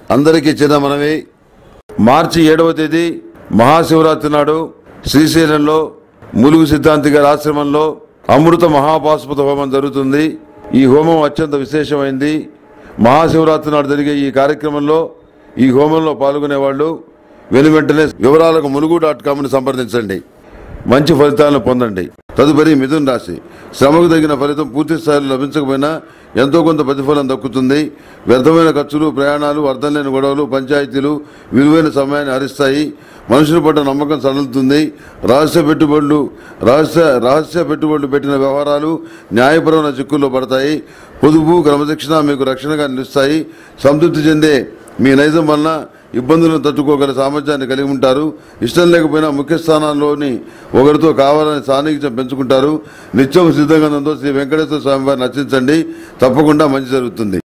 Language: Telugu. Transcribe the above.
అందరికీ చిన్న మనవి మార్చి ఏడవ తేదీ మహాశివరాత్రి నాడు శ్రీశైలంలో ములుగు సిద్ధాంతి గారి ఆశ్రమంలో అమృత మహాపాశుపత హోమం జరుగుతుంది ఈ హోమం అత్యంత విశేషమైంది మహాశివరాత్రి నాడు జరిగే ఈ కార్యక్రమంలో ఈ హోమంలో పాల్గొనే వాళ్ళు వెను వెంటనే వివరాలకు ములుగు డాట్ కామ్ని సంప్రదించండి మంచి ఫలితాలను పొందండి తదుపరి మిథున్ రాశి శ్రమకు తగిన ఫలితం పూర్తి స్థాయిలో లభించకపోయినా ఎంతో కొంత ప్రతిఫలం దక్కుతుంది వ్యర్థమైన ఖర్చులు ప్రయాణాలు అర్థం లేని గొడవలు పంచాయతీలు విలువైన సమయాన్ని హరిస్తాయి మనుషుల పట్ల నమ్మకం సడలుతుంది రహస్య పెట్టుబడులు రహస్య రహస్య పెట్టుబడులు పెట్టిన వ్యవహారాలు న్యాయపరమైన చిక్కుల్లో పడతాయి పొదుపు క్రమశిక్షణ మీకు రక్షణగా నిలుస్తాయి సంతృప్తి చెందే మీ నైజం వలన ఇబ్బందులను తట్టుకోగల సామర్థ్యాన్ని కలిగి ఉంటారు ఇష్టం లేకపోయినా ముఖ్య స్థానాల్లోని ఒకరితో కావాలని సాన్నిహిత్యం పెంచుకుంటారు నిత్యం సిద్ధగంధంతో శ్రీ వెంకటేశ్వర స్వామి వారిని నచ్చించండి తప్పకుండా మంచి జరుగుతుంది